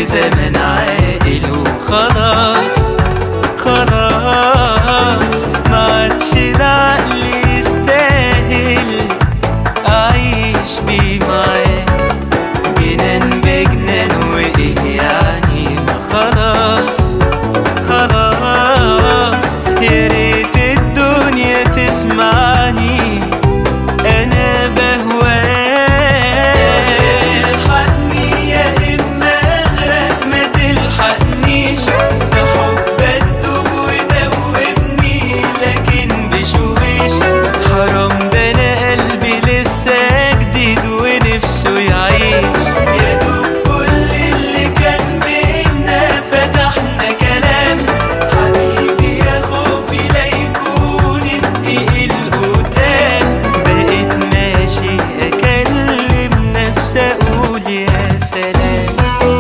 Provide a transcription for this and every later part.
زمن عاقل وخلاص خلاص ما عادش العقل يستاهل أعيش بيه معاك جنان بجنان وإيه يعني ما خلاص خلاص يا ريت الدنيا تسمعني انا بهواك تلحقني يا اما اغرق ما تلحقنيش في حبك دوب ودوبني لكن بشويش حرام ده انا قلبي لسه جديد ونفسه يعيش يا دوب كل اللي كان بينا فتحنا كلام حبيبي يا خوفي لا يكون التقيل قدام بقيت ماشي اكلم نفسي اقول يا سلام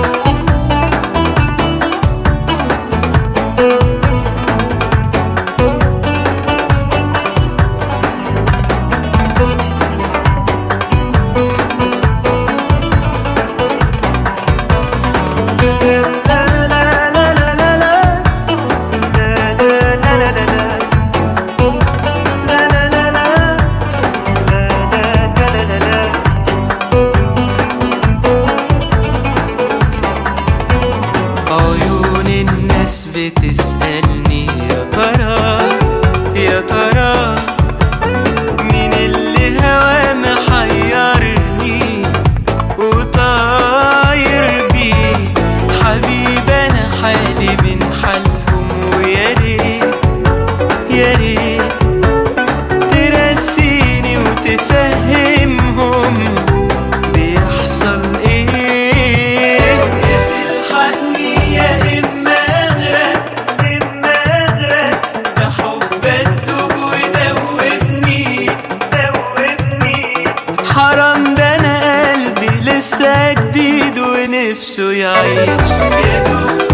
عيون الناس بتسألني يا ترى يا ترى مين اللي هوا محيرني وطاير بيه حبيب انا حالي من حالهم ويا ريت يا ريت ترسيني وتفهمهم بيحصل ايه يا تلحقني يا اما اغرق اما اغرق بحبك دوب ودوبني دوبني حرام ده انا قلبي لسه جديد ونفسه يعيش يا دوب